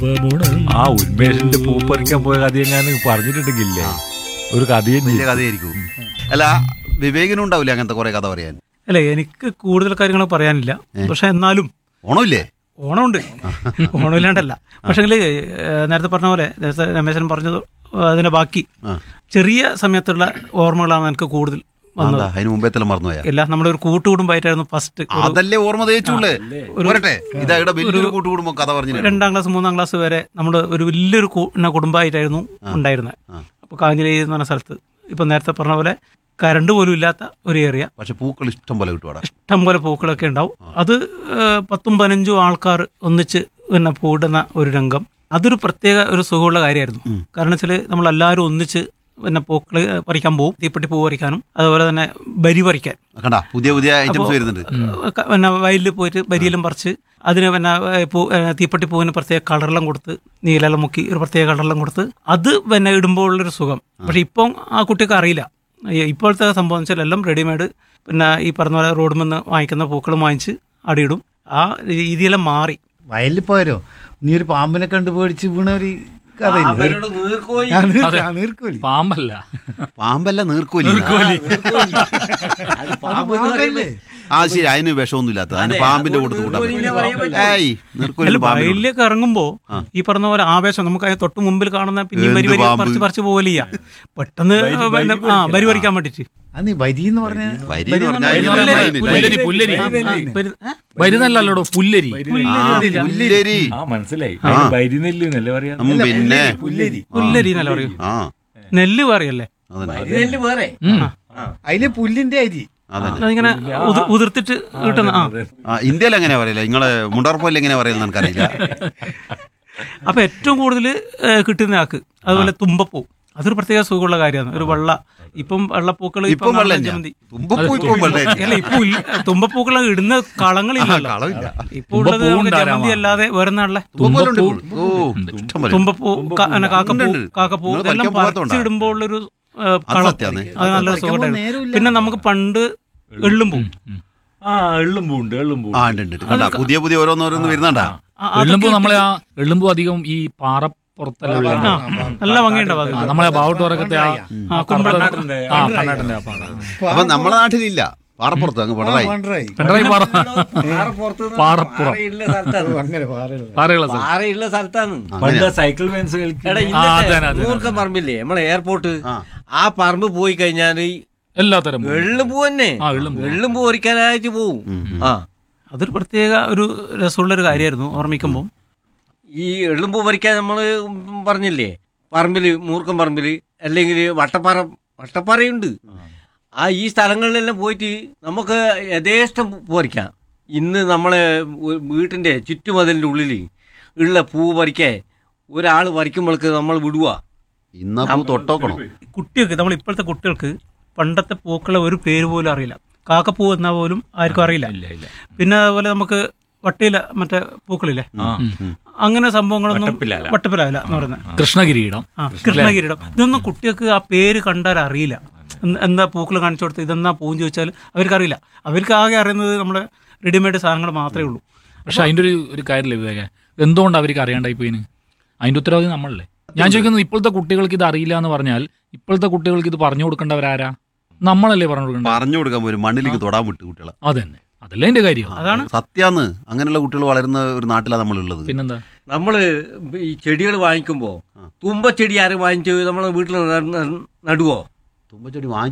ആ ഉന്മേഷിന്റെ പൂപ്പറിക്കാൻ പോയ കഥ ഞാൻ പറഞ്ഞിട്ടുണ്ടെങ്കിലേ ഒരു കഥയും വലിയ കഥയായിരിക്കും അല്ല വിവേകിനും ഉണ്ടാവില്ല അങ്ങനത്തെ കുറെ കഥ പറയാൻ അല്ല എനിക്ക് കൂടുതൽ കാര്യങ്ങൾ പറയാനില്ല പക്ഷെ എന്നാലും ഓണമില്ലേ ഓണമുണ്ട് ഓണമില്ലാണ്ടല്ല പക്ഷെ നേരത്തെ പറഞ്ഞ പോലെ നേരത്തെ രമേശൻ പറഞ്ഞത് അതിന്റെ ബാക്കി ആ. ചെറിയ സമയത്തുള്ള ഓർമ്മകളാണ് എനിക്ക് കൂടുതൽ വന്നത് എന്താ അതിന് മുമ്പേ തന്നെ മറന്നുപോയാ എല്ലാം നമ്മുടെ ഒരു കൂട്ടുകുടുംബമായിട്ടായിരുന്നു ഫസ്റ്റ് അതല്ലേ ഓർമ്മ തേച്ചുള്ളേ പോരട്ടെ ഇതാ ഇവിടെ വലിയൊരു കൂട്ടുകുടുംബം കഥ പറഞ്ഞു രണ്ടാം ക്ലാസ് മൂന്നാം ക്ലാസ് വരെ നമ്മൾ ഒരു വലിയൊരു കു- പിന്നെ കുടുംബമായിട്ടായിരുന്നു ഉണ്ടായിരുന്നത് ആ. അപ്പോൾ കാഞ്ഞിലി എന്ന് പറഞ്ഞ സ്ഥലത്ത് ഇപ്പം നേരത്തെ പറഞ്ഞ പോലെ കരണ്ട് പോലും ഇല്ലാത്ത ഒരു ഏരിയ പക്ഷെ പൂക്കൾ ഇഷ്ടം പോലെ കിട്ടുവാടാ ഇഷ്ടം പോലെ പൂക്കളൊക്കെ ഉണ്ടാവും അത് ഏഹ്, പത്തും പതിനഞ്ചും ആൾക്കാർ ഒന്നിച്ച് പിന്നെ പൂടുന്ന ഒരു രംഗം അതൊരു പ്രത്യേക ഒരു സുഖമുള്ള കാര്യമായിരുന്നു കാരണം വെച്ചാൽ നമ്മളെല്ലാവരും ഒന്നിച്ച് പിന്നെ പൂക്കൾ പറിക്കാൻ പോകും തീപ്പെട്ടി പൂ പറിക്കാനും അതുപോലെ തന്നെ ബരി പറിക്കാൻ കണ്ടാ പുതിയ പുതിയ ഐറ്റംസ് വരുന്നുണ്ട് ഏഹ്, ക- പിന്നെ വയലിൽ പോയിട്ട് ബരിയെല്ലാം പറിച്ച് അതിന് പിന്നെ ഏഹ്, പൂ ഏഹ്, തീപ്പെട്ടി പൂവിന് പ്രത്യേക കളറെല്ലാം കൊടുത്ത് നീലെല്ലാം മുക്കി ഒരു പ്രത്യേക കളറെല്ലാം കൊടുത്ത് അത് പിന്നെ ഇടുമ്പോൾ ഉള്ളൊരു സുഖം പക്ഷെ ഇപ്പം ആ കുട്ടിക്ക് അറിയില്ല ഈ ഇപ്പോഴത്തെ സംഭവം വെച്ചാൽ എല്ലാം റെഡിമെയ്ഡ് പിന്നെ ഈ പറഞ്ഞ പോലെ റോഡിൽ നിന്ന് വാങ്ങിക്കുന്ന പൂക്കളും വാങ്ങിച്ച് അടിയിടും ആ രീതിയെല്ലാം മാറി വയലിൽ പോയാലോ നീ ഒരു പാമ്പിനെ കണ്ട് പേടിച്ച് വീണ ഒരു കഥയില്ലേ ആ, നീർക്കോലി. ആ, നീർക്കോലി പാമ്പല്ല പാമ്പല്ല നീർക്കോലി പാമ്പല്ലേ? ആ ശരി അതിന് വിഷമൊന്നും ഇല്ലാത്ത അതിന് പാമ്പിന്റെ കൊടുത്ത് കൂട്ടാൻ പറ്റും. ഏയ് അല്ല നീർക്കോലി പാമ്പിന്റെ വയലിലേക്ക് ഇറങ്ങുമ്പോ ഈ പറഞ്ഞ പോലെ ആവേശം നമുക്ക് അതിന് തൊട്ട് മുമ്പിൽ കാണുന്ന പിന്നെയും വരി എന്ത് വരി പാമ്പ്? പറിച്ച് പറിച്ച് പോകലില്ല പെട്ടെന്ന് പിന്നെ ആ വരി പറിക്കാൻ വേണ്ടിട്ട് ആ നീ വരി എന്ന് പറഞ്ഞ വരി എന്ന് പറഞ്ഞാൽ അതിന് പുല്ലരി, മനസ്സിലായില്ല. പുല്ലരി പുല്ലരി ആ, വരി- ഏ? വരുന്നല്ലല്ലോടോ പുല്ലരി ആ, പുല്ലരി ആ മനസ്സിലായി ആ. വരിനെല്ല് എന്നല്ലേ പറയാ ഉം, പിന്നെ പുല്ലരി എന്നല്ല പറയൂ ആ നെല്ല് പറയല്ലേ അതന്നെ നെല്ല് വേറെ അതില് പുല്ലിന്റെ അരി അതന്നെ അതിങ്ങനെ ഉതിർ- ഉതിർത്തിട്ട് കിട്ടുന്ന ആ ആ ഇന്ത്യയിൽ എങ്ങനെയാ പറയില്ല നിങ്ങളെ മുണ്ടർപ്പയിൽ എങ്ങനെയാ പറയുന്നത് എനിക്കറിയില്ല അപ്പൊ ഏറ്റവും കൂടുതൽ കിട്ടുന്ന ആക്ക് അതുപോലെ തുമ്പപ്പൂ അതൊരു പ്രത്യേക സുഖമുള്ള കാര്യമാണ് ഒരു വെള്ള ഇപ്പം വെള്ളപ്പൂക്കൾ ഇപ്പം വെള്ളം തുമ്പപ്പൂ ഇപ്പം വെള്ളം അല്ല ഇപ്പൊ തുമ്പപ്പൂക്കൾ ഇടുന്ന കളങ്ങളില്ലല്ലോ കളവില്ല ഇപ്പൊ ഉള്ളത് നമുക്ക് ജമന്തി അല്ലാതെ വേറെ നാളിലെ തുമ്പപ്പൂ ഓ ഇഷ്ടം പോലെ തുമ്പപ്പൂ ക- പിന്നെ കാക്കപ്പൂ ഉണ്ട്, ഉണ്ട്. കാക്കപ്പൂ നിങ്ങൾ ഇതെല്ലാം പറിക്കാൻ പോകാത്തോണ്ടാ? പറിച്ചിടുമ്പോൾ ഉള്ളൊരു ഏ, അത് കളം സത്യാന്ന്. അത് നല്ലൊരു സുഖമായിരുന്നു പിന്നെ നമുക്ക് പണ്ട് എള്ളും പൂവും ആ എള്ളും പൂണ്ട് എള്ളും പൂ ആ ഉണ്ട് ഉണ്ട് കണ്ടാ പുതിയ പുതിയ ഓരോന്നോരോന്ന് വരുന്നുണ്ടാ ആ, എള്ളുമ്പോ അതൊക്കെ നമ്മളെ ആ എള്ളുമ്പോ അധികം ഈ പാറപ്പുറത്തല്ല ആ, നല്ല ഭംഗിയുണ്ടാവും അത്. നമ്മളെ ബാവട്ടോറക്കത്തെ ആ ആ, കുമ്പള ആ കർണാടന്റെ ആ പാറ അപ്പൊ നമ്മളെ നാട്ടിലില്ല പാറപ്പുറത്ത് അങ്ങ് പിണറായി പണ്ടായി പിണറായി പാറ പുറത്തുനിന്ന് പാറപ്പുറം. പാറയുള്ള സ്ഥലത്താണ് അങ്ങനെ പാറയുള്ള പാറയുള്ള സ്ഥലം. പാറയുള്ള സ്ഥലത്താണ് അങ്ങനെയാ. പണ്ട് സൈക്കിൾ ഫാൻസ് കളിക്കും എടാ ആ, അതന്നെ, അതന്നെ. നൂർക്കം പറമ്പില്ലേ നമ്മളെ എയർപോർട്ട് ആ. ആ പറമ്പ് പോയി കഴിഞ്ഞാൽ എല്ലാത്തരം വെള്ളം പൂ തന്നെ ആ, എള്ളും പൂ. വെള്ളം പൂ ഒരിക്കാനായിട്ട് പോവും ആ അതൊരു പ്രത്യേക ഒരു രസമുള്ള ഒരു കാര്യമായിരുന്നു ഓർമ്മിക്കുമ്പോൾ ഈ എള്ളും പൂ പറിക്കാൻ നമ്മൾ പറഞ്ഞില്ലേ പറമ്പില് മൂർക്കം പറമ്പില് അല്ലെങ്കിൽ വട്ടപ്പാറ വട്ടപ്പാറയുണ്ട് ആ ഈ സ്ഥലങ്ങളിലെല്ലാം പോയിട്ട് നമുക്ക് യഥേഷ്ടം പൂ പറിക്കാം ഇന്ന് നമ്മളെ വീട്ടിന്റെ ചുറ്റുമതിലിന്റെ ഉള്ളിൽ ഉള്ള പൂ പറിക്കാൻ ഒരാൾ പറിക്കുമ്പോൾക്ക് നമ്മൾ വിടുക ഇന്നാ പൂ തൊട്ടോക്കണോ കുട്ടികൾക്ക് നമ്മൾ ഇപ്പോഴത്തെ കുട്ടികൾക്ക് പണ്ടത്തെ പൂക്കളെ ഒരു പേര് പോലും അറിയില്ല കാക്കപ്പൂ എന്നാൽ പോലും ആർക്കും അറിയില്ല പിന്നെ അതുപോലെ നമുക്ക് വട്ടിയില മറ്റേ പൂക്കളില്ലേ അങ്ങനെ സംഭവങ്ങളൊന്നും വട്ടപ്പിലാല. വട്ടപ്പിലാല എന്ന് പറയുന്നത് കൃഷ്ണകിരീടം ആ കൃഷ്ണകിരീടം ഇതൊന്നും കുട്ടികൾക്ക് ആ പേര് കണ്ടാൽ അറിയില്ല എന്ത് എന്താ പൂക്കൾ കാണിച്ചു കൊടുത്ത് ഇതെന്നാ പൂന്ന് ചോദിച്ചാൽ അവർക്ക് അറിയില്ല അവർക്ക് ആകെ അറിയുന്നത് നമ്മുടെ റെഡിമെയ്ഡ് സാധനങ്ങൾ മാത്രമേ ഉള്ളൂ പക്ഷെ അതിന്റെ ഒരു ഒരു കാര്യമില്ല വിവേക എന്തുകൊണ്ട് അവർക്ക് അറിയാണ്ടായി പോയിന് അതിന്റെ ഉത്തരവാദി നമ്മളല്ലേ ഞാൻ ചോദിക്കുന്നത് ഇപ്പോഴത്തെ കുട്ടികൾക്ക് ഇത് അറിയില്ല എന്ന് പറഞ്ഞാൽ ഇപ്പോഴത്തെ കുട്ടികൾക്ക് ഇത് പറഞ്ഞു കൊടുക്കേണ്ടവരാരാ നമ്മളല്ലേ പറഞ്ഞു കൊടുക്കേണ്ടത് പറഞ്ഞു കൊടുക്കാൻ പോലും മണ്ണിലേക്ക് തൊടാൻ വിട്ട് കുട്ടികളെ അതന്നെ അതല്ലേ എന്റെ കാര്യം അതാണ് സത്യാന്ന് അങ്ങനെയുള്ള കുട്ടികൾ വളരുന്ന ഒരു നാട്ടിലാണ് നമ്മളുള്ളത് പിന്നെന്താ നമ്മൾ ഈ ചെടികൾ വാങ്ങിക്കുമ്പോൾ തുമ്പച്ചെടി ആരും വാങ്ങിച്ച് നമ്മളെ വീട്ടിൽ നടുവോ തുമ്പച്ചെടി വാങ്ങി